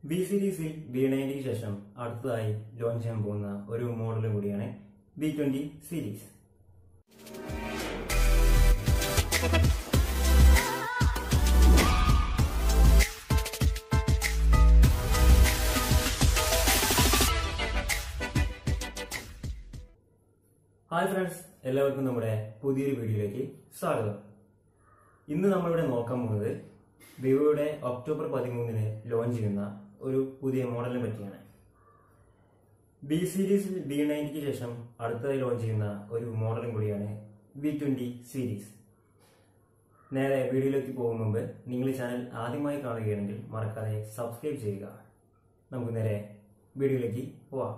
B സീരീസിൽ B നയൻറ്റിക്ക് ശേഷം അടുത്തതായി ലോഞ്ച് ചെയ്യാൻ പോകുന്ന ഒരു മോഡൽ കൂടിയാണ് B twenty series hi friends എല്ലാവർക്കും നമ്മുടെ പുതിയൊരു വീഡിയോയിലേക്ക് സ്വാഗതം ഇന്ന് നമ്മളിവിടെ നോക്കാൻ പോകുന്നത് വിവോയുടെ ഒക്ടോബർ പതിമൂന്നിന് ലോഞ്ച് ചെയ്യുന്ന ഒരു പുതിയ മോഡലിനെ പറ്റിയാണ് ബി സീരീസിൽ ബി നയൻറ്റിക്ക് ശേഷം അടുത്തതായി ലോഞ്ച് ചെയ്യുന്ന ഒരു മോഡലും കൂടിയാണ് ബി ട്വന്റി സീരീസ് നേരെ വീഡിയോയിലേക്ക് പോകും മുമ്പ് നിങ്ങൾ ഈ ചാനൽ ആദ്യമായി കാണുകയാണെങ്കിൽ മറക്കാതെ സബ്സ്ക്രൈബ് ചെയ്യുക നമുക്ക് നേരെ വീഡിയോയിലേക്ക് പോവാം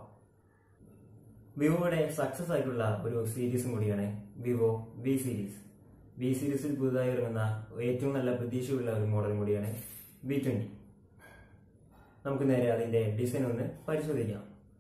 വിവോയുടെ സക്സസ് ആയിട്ടുള്ള ഒരു സീരീസും കൂടിയാണ് വിവോ വി സീരീസ് വി സീരീസിൽ പുതുതായി ഇറങ്ങുന്ന ഏറ്റവും നല്ല പ്രതീക്ഷയുള്ള ഒരു മോഡലും കൂടിയാണ് വി ട്വന്റി നമുക്ക് നേരെ അതിന്റെ ഡിസൈൻ ഒന്ന് പരിശോധിക്കാം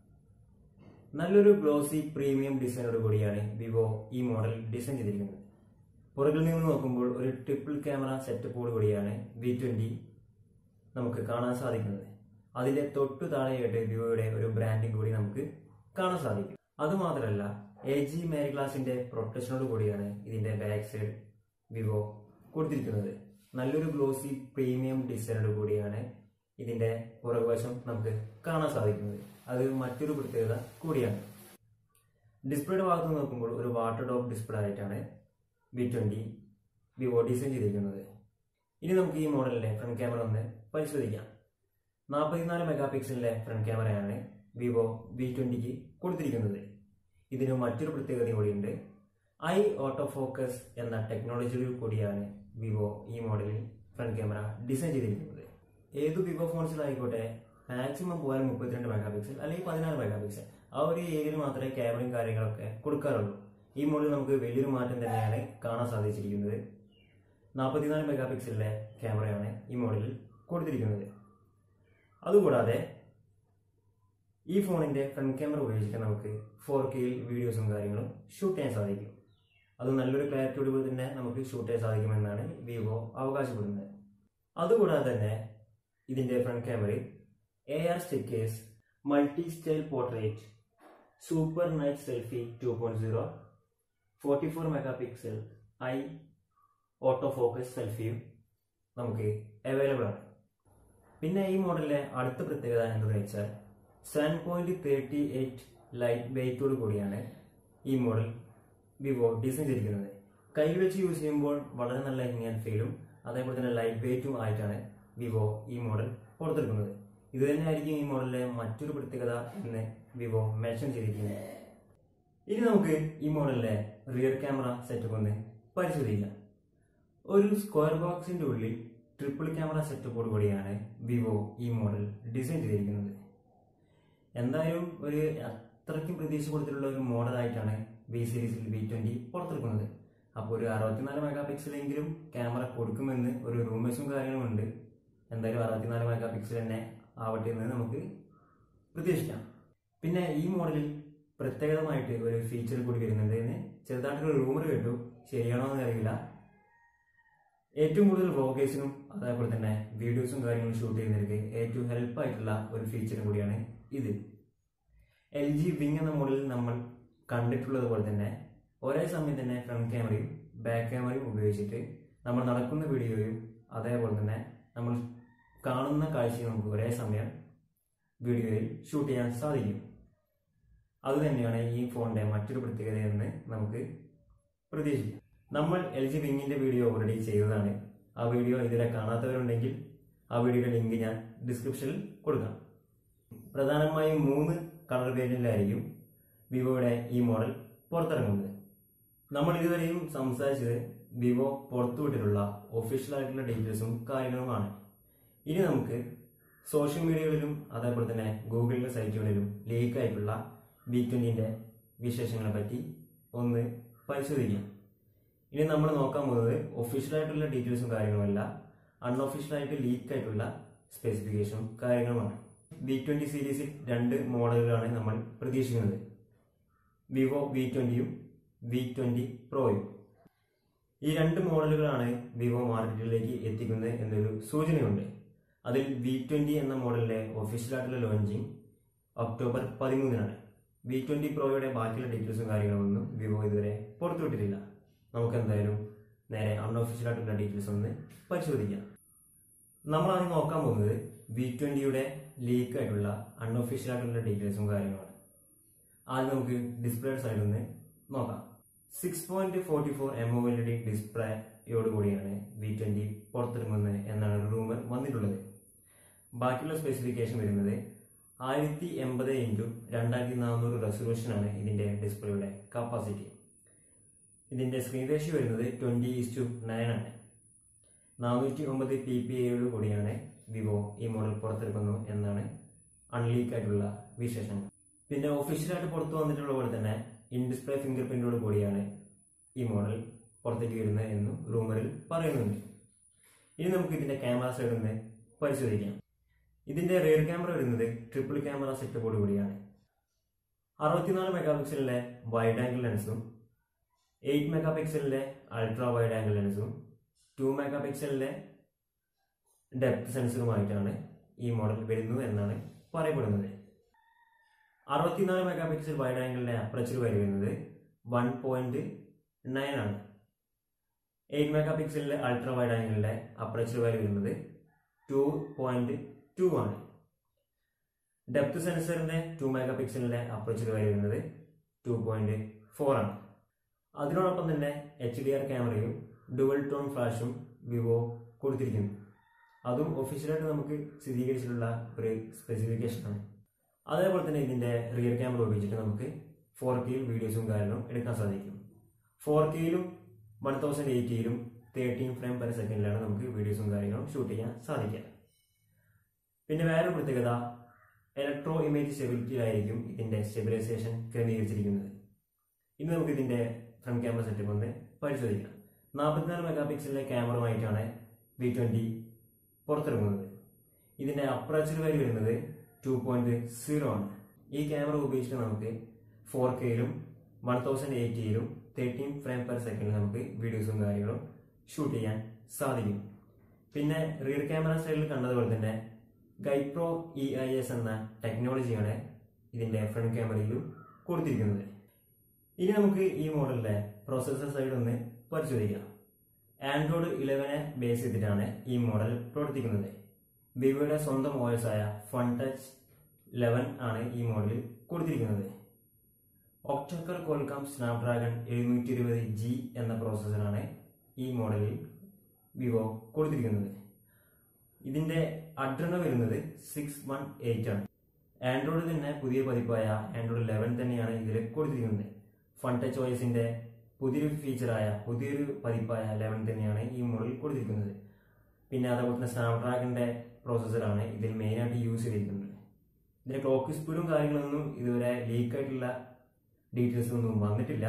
നല്ലൊരു ഗ്ലോസി പ്രീമിയം ഡിസൈനോട് കൂടിയാണ് വിവോ ഈ മോഡൽ ഡിസൈൻ ചെയ്തിരിക്കുന്നത് പുറകിൽ നിന്ന് നോക്കുമ്പോൾ ഒരു ട്രിപ്പിൾ ക്യാമറ സെറ്റപ്പോട് കൂടിയാണ് വി ട്വന്റി നമുക്ക് കാണാൻ സാധിക്കുന്നത് അതിന്റെ തൊട്ടു താഴെയായിട്ട് വിവോയുടെ ഒരു ബ്രാൻഡിംഗ് കൂടി നമുക്ക് കാണാൻ സാധിക്കും അതുമാത്രമല്ല എ ജി മേരി ഗ്ലാസിന്റെ പ്രൊട്ടക്ഷനോട് കൂടിയാണ് ഇതിന്റെ ബാക്ക് സൈഡ് വിവോ കൊടുത്തിരിക്കുന്നത് നല്ലൊരു ഗ്ലോസി പ്രീമിയം ഡിസൈനോട് കൂടിയാണ് ഇതിന്റെ പുറകുവശം നമുക്ക് കാണാൻ സാധിക്കുന്നത് അത് മറ്റൊരു പ്രത്യേകത കൂടിയാണ് ഡിസ്പ്ലേയുടെ ഭാഗത്ത് നോക്കുമ്പോൾ ഒരു വാട്ടർ ഡോപ്പ് ഡിസ്പ്ലേ ആയിട്ടാണ് വി ട്വന്റി വിവോ ഡിസൈൻ ചെയ്തിരിക്കുന്നത് ഇനി നമുക്ക് ഈ മോഡലിന്റെ ഫ്രണ്ട് ക്യാമറ ഒന്ന് പരിശോധിക്കാം നാൽപ്പത്തിനാല് മെഗാ പിക്സലിന്റെ ഫ്രണ്ട് ക്യാമറയാണ് വിവോ വി ട്വന്റിക്ക് കൊടുത്തിരിക്കുന്നത് ഇതിന് മറ്റൊരു പ്രത്യേകത കൂടിയുണ്ട് ഐ ഓട്ടോ ഫോക്കസ് എന്ന ടെക്നോളജിയിൽ കൂടിയാണ് വിവോ ഈ മോഡലിൽ ഫ്രണ്ട് ക്യാമറ ഡിസൈൻ ചെയ്തിരിക്കുന്നത് ഏത് വിവോ ഫോൺസിലായിക്കോട്ടെ മാക്സിമം പോയാൽ മുപ്പത്തിരണ്ട് മെഗാ പിക്സൽ അല്ലെങ്കിൽ പതിനാറ് മെഗാ പിക്സൽ ആ ഒരു ഏരിയയിൽ മാത്രമേ ക്യാമറയും കാര്യങ്ങളൊക്കെ കൊടുക്കാറുള്ളൂ ഈ മോഡലിൽ നമുക്ക് വലിയൊരു മാറ്റം തന്നെയാണ് കാണാൻ സാധിച്ചിരിക്കുന്നത് നാൽപ്പത്തിനാല് മെഗാ പിക്സലിലെ ക്യാമറയാണ് ഈ മോഡലിൽ കൊടുത്തിരിക്കുന്നത് അതുകൂടാതെ ഈ ഫോണിന്റെ ഫ്രണ്ട് ക്യാമറ ഉപയോഗിച്ചിട്ട് നമുക്ക് ഫോർ കെയിൽ വീഡിയോസും കാര്യങ്ങളും ഷൂട്ട് ചെയ്യാൻ സാധിക്കും അത് നല്ലൊരു ക്ലാരിറ്റിയോട് തന്നെ നമുക്ക് ഷൂട്ട് ചെയ്യാൻ സാധിക്കുമെന്നാണ് വിവോ അവകാശപ്പെടുന്നത് അതുകൂടാതെ തന്നെ ഇതിന്റെ ഫ്രണ്ട് ക്യാമറയിൽ A R stickers multi style portrait super night selfie two point zero forty four mega pixel I auto focus സെൽഫിയും നമുക്ക് അവൈലബിൾ ആണ് പിന്നെ ഈ മോഡലിലെ അടുത്ത പ്രത്യേകത എന്തെന്ന് വെച്ചാൽ seven point thirty eight light വെയിറ്റോട് കൂടിയാണ് ഈ മോഡൽ വിവോ ഡിസൈൻ ചെയ്തിരിക്കുന്നത് കയ്യിൽ വെച്ച് യൂസ് ചെയ്യുമ്പോൾ വളരെ നല്ല ഹിങ്ങാൻ ഫീലും അതേപോലെ തന്നെ ലൈറ്റ് വെയിറ്റും ആയിട്ടാണ് വിവോ ഈ മോഡൽ പുറത്തെടുക്കുന്നത് ഇത് തന്നെയായിരിക്കും ഈ മോഡലിലെ മറ്റൊരു പ്രത്യേകത എന്ന് വിവോ മെൻഷൻ ചെയ്തിരിക്കുന്നത് ഇനി നമുക്ക് ഈ മോഡലിലെ റിയർ ക്യാമറ സെറ്റപ്പ് ഒന്ന് പരിശോധിക്കാം ഒരു സ്ക്വയർ ബോക്സിന്റെ ഉള്ളിൽ ട്രിപ്പിൾ ക്യാമറ സെറ്റപ്പോട് കൂടിയാണ് വിവോ ഈ മോഡൽ ഡിസൈൻ ചെയ്തിരിക്കുന്നത് എന്തായാലും ഒരു അത്രയ്ക്കും പ്രതീക്ഷ കൊടുത്തിട്ടുള്ള ഒരു മോഡലായിട്ടാണ് വി സീരീസിൽ വി ട്വന്റി പുറത്തെടുക്കുന്നത് അപ്പോൾ ഒരു അറുപത്തിനാല് മെഗാ പിക്സലെങ്കിലും ക്യാമറ കൊടുക്കുമെന്ന് ഒരു റൂമേഴ്സും കാര്യങ്ങളും ഉണ്ട് എന്തായാലും അറുപത്തിനാല് മെഗാ പിക്സൽ തന്നെ ആവട്ടെ എന്ന് നമുക്ക് പ്രതീക്ഷിക്കാം പിന്നെ ഈ മോഡലിൽ പ്രത്യേകമായിട്ട് ഒരു ഫീച്ചർ കൂടി വരുന്നുണ്ട് എന്ന് ചെറുതായിട്ടൊരു റൂമർ കേട്ടു ശരിയാണോ എന്ന് അറിയില്ല ഏറ്റവും കൂടുതൽ വ്ളോഗേഴ്സിനും അതേപോലെ തന്നെ വീഡിയോസും കാര്യങ്ങളും ഷൂട്ട് ചെയ്യുന്നവർക്ക് ഏറ്റവും ഹെൽപ്പ് ആയിട്ടുള്ള ഒരു ഫീച്ചറും കൂടിയാണ് ഇത് എൽ ജി വിങ് എന്ന മോഡലിൽ നമ്മൾ കണ്ടിട്ടുള്ളത് പോലെ തന്നെ ഒരേ സമയം തന്നെ ഫ്രണ്ട് ക്യാമറയും ബാക്ക് ക്യാമറയും ഉപയോഗിച്ചിട്ട് നമ്മൾ നടക്കുന്ന വീഡിയോയും അതേപോലെ തന്നെ നമ്മൾ കാണുന്ന കാഴ്ചയും നമുക്ക് ഒരേ സമയം വീഡിയോയിൽ ഷൂട്ട് ചെയ്യാൻ സാധിക്കും അതുതന്നെയാണ് ഈ ഫോണിന്റെ മറ്റൊരു പ്രത്യേകത എന്ന് നമുക്ക് പ്രതീക്ഷിക്കാം നമ്മൾ എൽ ജി വിങ്ങിന്റെ വീഡിയോ ഓൾറെഡി ചെയ്തതാണ് ആ വീഡിയോ ഇതിലെ കാണാത്തവരുണ്ടെങ്കിൽ ആ വീഡിയോയുടെ ലിങ്ക് ഞാൻ ഡിസ്ക്രിപ്ഷനിൽ കൊടുക്കാം പ്രധാനമായും മൂന്ന് കളർ വേരിയന്റിലായിരിക്കും വിവോയുടെ ഈ മോഡൽ പുറത്തിറങ്ങുന്നത് നമ്മൾ ഇതുവരെയും സംസാരിച്ചത് വിവോ പുറത്തുവിട്ടിട്ടുള്ള ഒഫീഷ്യൽ ആയിട്ടുള്ള ഡീറ്റെയിൽസും കാര്യങ്ങളുമാണ് ഇനി നമുക്ക് സോഷ്യൽ മീഡിയകളിലും അതേപോലെ തന്നെ ഗൂഗിളിലെ സൈറ്റുകളിലും ലീക്ക് ആയിട്ടുള്ള ബി ട്വന്റിന്റെ വിശേഷങ്ങളെ പറ്റി ഒന്ന് പരിശോധിക്കാം ഇനി നമ്മൾ നോക്കാൻ പോകുന്നത് ഒഫീഷ്യൽ ആയിട്ടുള്ള ഡീറ്റെയിൽസും കാര്യങ്ങളുമല്ല അൺഒഫീഷ്യൽ ആയിട്ട് ലീക്ക് ആയിട്ടുള്ള സ്പെസിഫിക്കേഷനും കാര്യങ്ങളുമാണ് ബി ട്വന്റി സീരീസിൽ രണ്ട് മോഡലുകളാണ് നമ്മൾ പ്രതീക്ഷിക്കുന്നത് വിവോ വി ട്വന്റിയും വി ട്വന്റി പ്രോയും ഈ രണ്ട് മോഡലുകളാണ് വിവോ മാർക്കറ്റിലേക്ക് എത്തിക്കുന്നത് എന്നൊരു സൂചനയുണ്ട് അതിൽ വി ട്വന്റി എന്ന മോഡലിന്റെ ഒഫീഷ്യലായിട്ടുള്ള ലോഞ്ചിങ് ഒക്ടോബർ പതിമൂന്നിനാണ് വി ട്വന്റി പ്രോയുടെ ബാക്കിയുള്ള ഡീറ്റെയിൽസും കാര്യങ്ങളൊന്നും വിവോ ഇതുവരെ പുറത്തുവിട്ടിട്ടില്ല നമുക്ക് എന്തായാലും നേരെ അൺഒഫീഷ്യൽ ആയിട്ടുള്ള ഡീറ്റെയിൽസ് ഒന്ന് പരിശോധിക്കാം നമ്മൾ ആദ്യം നോക്കാൻ പോകുന്നത് വി ട്വന്റിയുടെ ലീക്ക് ആയിട്ടുള്ള അൺഒഫീഷ്യൽ ആയിട്ടുള്ള ഡീറ്റെയിൽസും കാര്യങ്ങളുമാണ് ആദ്യം നമുക്ക് ഡിസ്പ്ലേ സൈഡിൽ നിന്ന് നോക്കാം six point forty four M O L D ഡിസ്പ്ലേയോട് കൂടിയാണ് വി ട്വന്റി പുറത്തിറങ്ങുന്നത് എന്നാണ് റൂമർ വന്നിട്ടുള്ളത് ബാക്കിയുള്ള സ്പെസിഫിക്കേഷൻ വരുന്നത് ആയിരത്തി എൺപത് ഇൻറ്റു രണ്ടായിരത്തി നാനൂറ് റെസൊല്യൂഷനാണ് ഇതിന്റെ ഡിസ്പ്ലേയുടെ കപ്പാസിറ്റി ഇതിന്റെ സ്ക്രീൻ റേഷ്യോ വരുന്നത് ട്വന്റി ഇസ്റ്റു നയൻ ആണ് നാനൂറ്റി ഒമ്പത് പി പി എയോട് കൂടിയാണ് വിവോ ഈ മോഡൽ പുറത്തിറക്കുന്നു എന്നാണ് അൺലീക്ക് ആയിട്ടുള്ള വിശേഷങ്ങൾ പിന്നെ ഒഫീഷ്യലായിട്ട് പുറത്തു വന്നിട്ടുള്ള പോലെ തന്നെ ഇൻ ഡിസ്പ്ലേ ഫിംഗർ പ്രിന്റോട് കൂടിയാണ് ഈ മോഡൽ പുറത്തേക്ക് വരുന്നത് എന്നും റൂമറിൽ പറയുന്നുണ്ട് ഇനി നമുക്ക് ഇതിന്റെ ക്യാമറ സൈഡിൽ നിന്ന് പരിശോധിക്കാം ഇതിന്റെ റിയർ ക്യാമറ വരുന്നത് ട്രിപ്പിൾ ക്യാമറ സെറ്റപ്പോട് കൂടിയാണ് അറുപത്തിനാല് മെഗാ പിക്സലിലെ വൈഡ് ആംഗിൾ ലെൻസും എയ്റ്റ് മെഗാ പിക്സലിലെ അൾട്രാ വൈഡ് ആംഗിൾ ലെൻസും ടു മെഗാ പിക്സലിലെ ഡെപ്ത് സെൻസറുമായിട്ടാണ് ഈ മോഡൽ വരുന്നു എന്നാണ് പറയപ്പെടുന്നത് അറുപത്തിനാല് മെഗാ പിക്സൽ വൈഡ് ആംഗിളിലെ അപ്രച്ചർ വരെ വരുന്നത് വൺ പോയിന്റ് നയൻ ആണ് എയ്റ്റ് മെഗാ പിക്സലിലെ അൾട്രാ വൈഡ് ആംഗിളിലെ അപ്രച്ചർ വാല്യൂ വരുന്നത് ടു പോയിന്റ് ടു ആണ് ഡെപ്ത് സെൻസറിന്റെ ടു മെഗാ പിക്സലിന്റെ അപ്രച്ചർ വാല്യൂ വരുന്നത് ടു പോയിന്റ് ഫോർ ആണ് അതിനോടൊപ്പം തന്നെ എച്ച് ഡി ആർ ക്യാമറയും ഡുവൽ ടോൺ ഫ്ലാഷും വിവോ കൊടുത്തിരിക്കുന്നു അതും ഒഫീഷ്യലായിട്ട് നമുക്ക് സ്ഥിരീകരിച്ചിട്ടുള്ള ഒരു സ്പെസിഫിക്കേഷനാണ് അതേപോലെ തന്നെ ഇതിന്റെ റിയർ ക്യാമറ ഉപയോഗിച്ചിട്ട് നമുക്ക് ഫോർ കെയിൽ വീഡിയോസും കാര്യങ്ങളും എടുക്കാൻ സാധിക്കും ഫോർ കെയിലും വൺ തൗസൻഡ് എയ്റ്റിയിലും തേർട്ടീൻ ഫ്രെയിം പെർ സെക്കൻഡിലാണ് നമുക്ക് വീഡിയോസും കാര്യങ്ങളും ഷൂട്ട് ചെയ്യാൻ സാധിക്കുക പിന്നെ വേറൊരു പ്രത്യേകത ഇലക്ട്രോ ഇമേജ് സ്റ്റെബിലിറ്റിയിലായിരിക്കും ഇതിന്റെ സ്റ്റെബിലൈസേഷൻ ക്രമീകരിച്ചിരിക്കുന്നത് ഇനി നമുക്ക് ഇതിന്റെ ഫ്രണ്ട് ക്യാമറ സെറ്റപ്പ് ഒന്ന് പരിശോധിക്കാം നാൽപ്പത്തിനാല് മെഗാ പിക്സലിലെ ക്യാമറയുമായിട്ടാണ് വി ട്വന്റി പുറത്തിറങ്ങുന്നത് ഇതിന്റെ അപ്രാച്ചർ വാല്യൂ വരുന്നത് ടു പോയിന്റ് സീറോ ആണ് ഈ ക്യാമറ ഉപയോഗിച്ചിട്ട് നമുക്ക് ഫോർ കെയിലും വൺ തൗസൻഡ് എയ്റ്റിയിലും തേർട്ടീൻ ഫ്രെയിം പെർ സെക്കൻഡിൽ നമുക്ക് വീഡിയോസും കാര്യങ്ങളും ഷൂട്ട് ചെയ്യാൻ സാധിക്കും പിന്നെ റിയർ ക്യാമറ സൈഡിൽ കണ്ടതുപോലെ തന്നെ ഗൈപ്രോ ഇ ഐ എസ് എന്ന ടെക്നോളജിയാണ് ഇതിന്റെ ഫ്രണ്ട് ക്യാമറയിലും കൊടുത്തിരിക്കുന്നത് ഇനി നമുക്ക് ഈ മോഡലിലെ പ്രോസസർ സൈഡ് ഒന്ന് പരിശോധിക്കാം ആൻഡ്രോയിഡ് ഇലവനെ ബേസ് ചെയ്തിട്ടാണ് ഈ മോഡൽ പ്രവർത്തിക്കുന്നത് വിവോയുടെ സ്വന്തം OS ആയ ഫൺ ടച്ച് ലെവൻ ആണ് ഈ മോഡലിൽ കൊടുത്തിരിക്കുന്നത് ഒക്ടോക്കർ കോൽക്കാം സ്നാപ്ഡ്രാഗൺ എഴുന്നൂറ്റി ഇരുപത് ജി എന്ന പ്രോസസ്സറാണ് ഈ മോഡലിൽ വിവോ കൊടുത്തിരിക്കുന്നത് ഇതിന്റെ അഡ്രണ വരുന്നത് സിക്സ് വൺ എയ്റ്റ് ആണ് ആൻഡ്രോയിഡ് തന്നെ പുതിയ പതിപ്പായ ആൻഡ്രോയിഡ് ലെവൻ തന്നെയാണ് ഇതിൽ കൊടുത്തിരിക്കുന്നത് ഫൺ ടച്ച് ഓയസിന്റെ പുതിയൊരു ഫീച്ചറായ പുതിയൊരു പതിപ്പായ ലെവൻ തന്നെയാണ് ഈ മോഡലിൽ കൊടുത്തിരിക്കുന്നത് പിന്നെ അതേപോലെ തന്നെ സ്നാപ്ഡ്രാഗന്റെ പ്രോസസ്സറാണ് ഇതിൽ മെയിനായിട്ട് യൂസ് ചെയ്തിരിക്കുന്നത് ഇതിന്റെ ക്ലോക്ക് സ്പീഡും കാര്യങ്ങളൊന്നും ഇതുവരെ ലീക്ക് ആയിട്ടുള്ള ഡീറ്റെയിൽസ് ഒന്നും വന്നിട്ടില്ല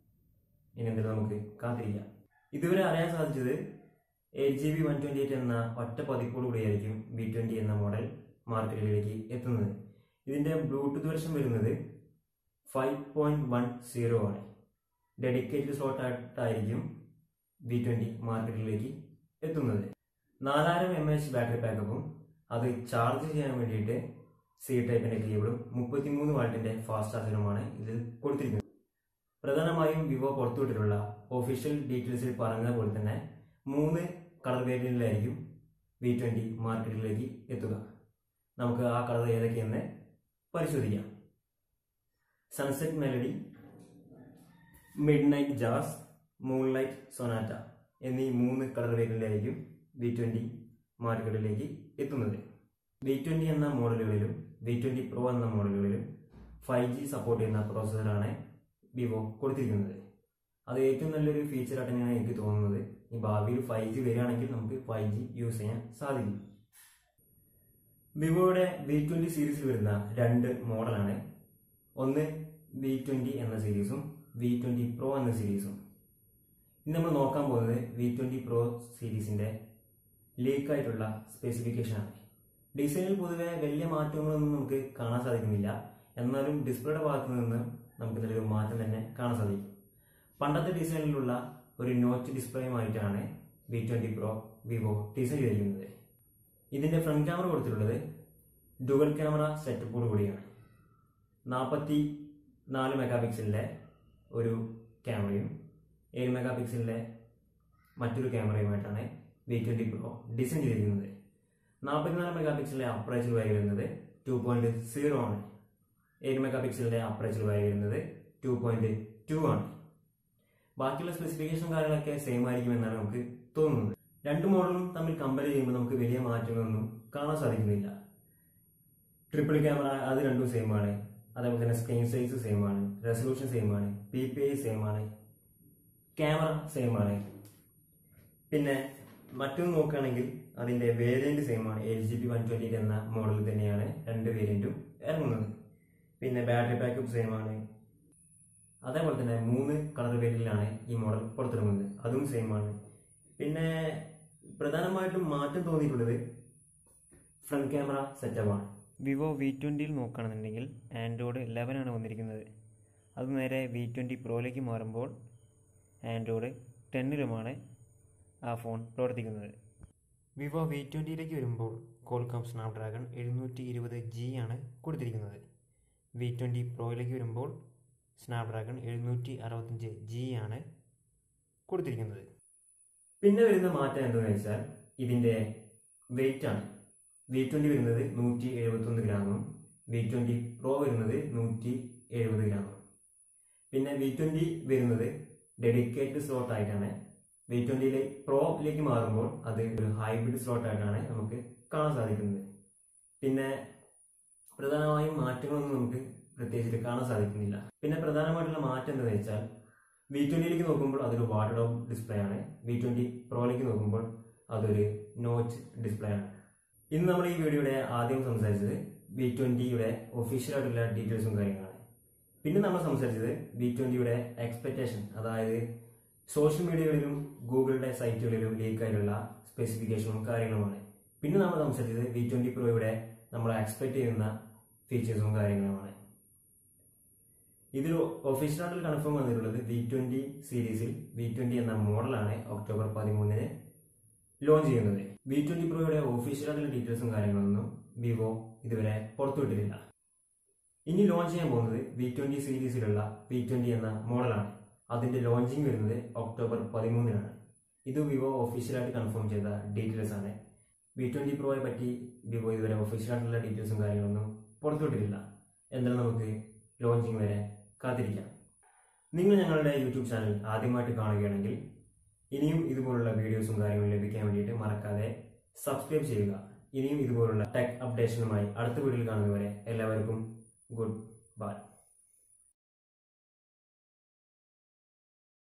ഇനി എന്തെങ്കിലും നമുക്ക് കാത്തിരിക്കാം ഇതുവരെ അറിയാൻ സാധിച്ചത് eight G B one twenty eight എന്ന ഒറ്റ പതിപ്പോട് കൂടിയായിരിക്കും ബി ട്വന്റി എന്ന മോഡൽ മാർക്കറ്റിലേക്ക് എത്തുന്നത് ഇതിന്റെ ബ്ലൂടൂത്ത് വെർഷൻ വരുന്നത് ഫൈവ് പോയിന്റ് വൺ സീറോ ആണ് ഡെഡിക്കേറ്റഡ് സ്ലോട്ട് ആയിട്ടായിരിക്കും ബി ട്വന്റി മാർക്കറ്റിലേക്ക് എത്തുന്നത് നാലായിരം എം എച്ച് ബാറ്ററി ബാക്കപ്പും അത് ചാർജ് ചെയ്യാൻ വേണ്ടിയിട്ട് സി ടൈപ്പിന്റെ കേബിളും മുപ്പത്തിമൂന്ന് വാൾട്ടിന്റെ ഫാസ്റ്റ് ചാർജറുമാണ് ഇതിൽ കൊടുത്തിരിക്കുന്നത് പ്രധാനമായും വിവോ പുറത്തുവിട്ടിട്ടുള്ള ഒഫീഷ്യൽ ഡീറ്റെയിൽസിൽ പറഞ്ഞ പോലെ തന്നെ മൂന്ന് കളർ വേരിയന്റിലായിരിക്കും വി ട്വന്റി മാർക്കറ്റിലേക്ക് എത്തുക നമുക്ക് ആ കളർ ഏതൊക്കെയെന്ന് പരിശോധിക്കാം sunset melody midnight jazz moonlight sonata എന്നീ മൂന്ന് കളർ വേരിയന്റിലായിരിക്കും വി ട്വന്റി മാർക്കറ്റിലേക്ക് എത്തുന്നത് വി ട്വന്റി എന്ന മോഡലുകളിലും വി ട്വന്റി പ്രോ എന്ന മോഡലുകളിലും ഫൈവ് ജി സപ്പോർട്ട് ചെയ്യുന്ന പ്രോസസ്സറാണ് വിവോ കൊടുത്തിരിക്കുന്നത് അത് ഏറ്റവും നല്ലൊരു ഫീച്ചറായിട്ട് തന്നെയാണ് എനിക്ക് തോന്നുന്നത് ഈ ഭാവിയിൽ ഫൈവ് ജി വരികയാണെങ്കിൽ നമുക്ക് ഫൈവ് ജി യൂസ് ചെയ്യാൻ സാധിക്കും വിവോയുടെ വി ട്വന്റി സീരീസിൽ വരുന്ന രണ്ട് മോഡലാണ് ഒന്ന് വി ട്വന്റി എന്ന സീരീസും വി ട്വന്റി പ്രോ എന്ന സീരീസും ഇനി നമ്മൾ നോക്കാൻ പോകുന്നത് വി ട്വന്റി പ്രോ സീരീസിന്റെ ലീക്ക് ആയിട്ടുള്ള സ്പെസിഫിക്കേഷൻ ആണ് ഡിസൈനിൽ പൊതുവെ വലിയ മാറ്റങ്ങളൊന്നും നമുക്ക് കാണാൻ സാധിക്കുന്നില്ല എന്നാലും ഡിസ്പ്ലേയുടെ ഭാഗത്ത് നിന്ന് നമുക്ക് നല്ലൊരു മാറ്റം തന്നെ കാണാൻ സാധിക്കും പണ്ടത്തെ ഡിസൈനിലുള്ള ഒരു നോച്ച് ഡിസ്പ്ലേയുമായിട്ടാണ് V twenty pro Vivo design ചെയ്തിരിക്കുന്നത് ഇതിന്റെ ഫ്രണ്ട് ക്യാമറ കൊടുത്തിട്ടുള്ളത് ഡുവൽ ക്യാമറ സെറ്റപ്പോട് കൂടിയാണ് നാൽപ്പത്തി നാല് മെഗാ പിക്സലിന്റെ ഒരു ക്യാമറയും ഏഴ് മെഗാ പിക്സലിന്റെ മറ്റൊരു ക്യാമറയുമായിട്ടാണ് വി ട്വന്റി പ്രോ ഡിസൈൻ ചെയ്തിരിക്കുന്നത് നാൽപ്പത്തിനാല് മെഗാ പിക്സലിന്റെ അപ്രേച്ചർ വാല്യൂ വരുന്നത് ടു പോയിന്റ് സീറോ ആണ് ഏഴ് മെഗാ പിക്സലിന്റെ അപ്രേച്ചർ വാല്യൂ വരുന്നത് ടു പോയിന്റ് ടു ആണ് ബാക്കിയുള്ള സ്പെസിഫിക്കേഷൻ കാര്യങ്ങളൊക്കെ സെയിം ആയിരിക്കും എന്നാണ് നമുക്ക് തോന്നുന്നത് രണ്ട് മോഡലും തമ്മിൽ കമ്പയർ ചെയ്യുമ്പോൾ നമുക്ക് വലിയ മാറ്റങ്ങളൊന്നും കാണാൻ സാധിക്കുന്നില്ല ട്രിപ്പിൾ ക്യാമറ അത് രണ്ടും സെയിം ആണ് അതേപോലെ തന്നെ സ്ക്രീൻ സൈസ് സെയിം ആണ് റെസൊല്യൂഷൻ സെയിം ആണ് പി പി ഐ സെയിം ആണ് ക്യാമറ സെയിം ആണ് പിന്നെ മറ്റൊന്ന് നോക്കുകയാണെങ്കിൽ അതിന്റെ വേരിയന്റ് സെയിം ആണ് L G B one twenty എന്ന മോഡൽ തന്നെയാണ് രണ്ട് വേരിയന്റും ഇറങ്ങുന്നത് പിന്നെ ബാറ്ററി ബാക്കപ്പ് സെയിം ആണ് അതേപോലെ തന്നെ മൂന്ന് കളർ വേരിയന്റിലാണ് ഈ മോഡൽ പുറത്തിറങ്ങുന്നത് അതും സെയിം ആണ് പിന്നെ പ്രധാനമായിട്ടും മാറ്റം തോന്നിയിട്ടുള്ളത് ഫ്രണ്ട് ക്യാമറ സെറ്റപ്പാണ് വിവോ വി ട്വൻറ്റിയിൽ നോക്കുകയാണെന്നുണ്ടെങ്കിൽ ആൻഡ്രോയിഡ് ലെവനാണ് വന്നിരിക്കുന്നത് അത് നേരെ വി ട്വൻറ്റി പ്രോയിലേക്ക് മാറുമ്പോൾ ആൻഡ്രോയിഡ് ടെന്നിലുമാണ് ആ ഫോൺ പ്രവർത്തിക്കുന്നത് വിവോ വി ട്വൻറ്റിയിലേക്ക് വരുമ്പോൾ കോൾകോം സ്നാപ്ഡ്രാഗൺ എഴുന്നൂറ്റി ഇരുപത് ജി ആണ് കൊടുത്തിരിക്കുന്നത് വി ട്വൻറ്റി പ്രോയിലേക്ക് വരുമ്പോൾ സ്നാപ്ഡ്രാഗൺ എഴുന്നൂറ്റി അറുപത്തഞ്ച് ജി ആണ് കൊടുത്തിരിക്കുന്നത് പിന്നെ വരുന്ന മാറ്റം എന്താണെന്ന് വെച്ചാൽ ഇതിൻ്റെ വെയിറ്റ് ആണ് വി ട്വൻ്റി വരുന്നത് നൂറ്റി എഴുപത്തൊന്ന് ഗ്രാമും വി ട്വൻ്റി പ്രോ വരുന്നത് നൂറ്റി എഴുപത് ഗ്രാമും പിന്നെ വി ട്വൻ്റി വരുന്നത് ഡെഡിക്കേറ്റഡ് സ്ലോട്ട് ആയിട്ടാണ് വി ട്വൻ്റിയിലെ പ്രോയിലേക്ക് മാറുമ്പോൾ അത് ഒരു ഹൈബ്രിഡ് സ്ലോട്ട് ആയിട്ടാണ് നമുക്ക് കാണാൻ സാധിക്കുന്നത് പിന്നെ പ്രധാനമായും മാറ്റങ്ങളൊന്നും നമുക്ക് പ്രത്യേകിച്ച് കാണാൻ സാധിക്കുന്നില്ല പിന്നെ പ്രധാനമായിട്ടുള്ള മാറ്റം എന്താണെന്ന് വെച്ചാൽ വി ട്വന്റിയിലേക്ക് നോക്കുമ്പോൾ അതൊരു വാട്ടർ ഡോപ്പ് ഡിസ്പ്ലേ ആണ് വി ട്വന്റി പ്രോയിലേക്ക് നോക്കുമ്പോൾ അതൊരു നോച്ച് ഡിസ്പ്ലേ ആണ് ഇന്ന് നമ്മൾ ഈ വീഡിയോയുടെ ആദ്യം സംസാരിച്ചത് വി ട്വന്റിയുടെ ഒഫീഷ്യൽ ആയിട്ടുള്ള ഡീറ്റെയിൽസും കാര്യങ്ങളാണ് പിന്നെ നമ്മൾ സംസാരിച്ചത് വി ട്വന്റിയുടെ എക്സ്പെക്ടേഷൻ അതായത് സോഷ്യൽ മീഡിയകളിലും ഗൂഗിളിന്റെ സൈറ്റുകളിലും ലീക്ക് ആയിട്ടുള്ള സ്പെസിഫിക്കേഷനും കാര്യങ്ങളുമാണ് പിന്നെ നമ്മൾ സംസാരിച്ചത് വി ട്വന്റി പ്രോയുടെ നമ്മൾ എക്സ്പെക്ട് ചെയ്യുന്ന ഫീച്ചേഴ്സും കാര്യങ്ങളുമാണ് ഇതിൽ ഒഫീഷ്യലായിട്ട് കൺഫേം വന്നിട്ടുള്ളത് വി ട്വന്റി സീരീസിൽ വി ട്വന്റി എന്ന മോഡലാണ് ഒക്ടോബർ പതിമൂന്നിന് ലോഞ്ച് ചെയ്യുന്നത് വി ട്വന്റി പ്രോയുടെ ഒഫീഷ്യലായിട്ടുള്ള ഡീറ്റെയിൽസും കാര്യങ്ങളൊന്നും വിവോ ഇതുവരെ പുറത്തുവിട്ടിട്ടില്ല ഇനി ലോഞ്ച് ചെയ്യാൻ പോകുന്നത് വി ട്വന്റി സീരീസിലുള്ള വി ട്വന്റി എന്ന മോഡലാണ് അതിന്റെ ലോഞ്ചിങ് വരുന്നത് ഒക്ടോബർ പതിമൂന്നിനാണ് ഇത് വിവോ ഒഫീഷ്യലായിട്ട് കൺഫേം ചെയ്ത ഡീറ്റെയിൽസ് ആണ് വി ട്വന്റി പ്രോയെ പറ്റി വിവോ ഇതുവരെ ഒഫീഷ്യലായിട്ടുള്ള ഡീറ്റെയിൽസും കാര്യങ്ങളൊന്നും പുറത്തുവിട്ടിട്ടില്ല എന്നാൽ നമുക്ക് ലോഞ്ചിങ് വരെ കാത്തിരിക്കാം നിങ്ങൾ ഞങ്ങളുടെ യൂട്യൂബ് ചാനൽ ആദ്യമായിട്ട് കാണുകയാണെങ്കിൽ ഇനിയും ഇതുപോലുള്ള വീഡിയോസും കാര്യങ്ങളും ലഭിക്കാൻ വേണ്ടിയിട്ട് മറക്കാതെ സബ്സ്ക്രൈബ് ചെയ്യുക ഇനിയും ഇതുപോലുള്ള ടെക് അപ്ഡേഷനുമായി അടുത്ത വീഡിയോയിൽ കാണുന്നവരെ എല്ലാവർക്കും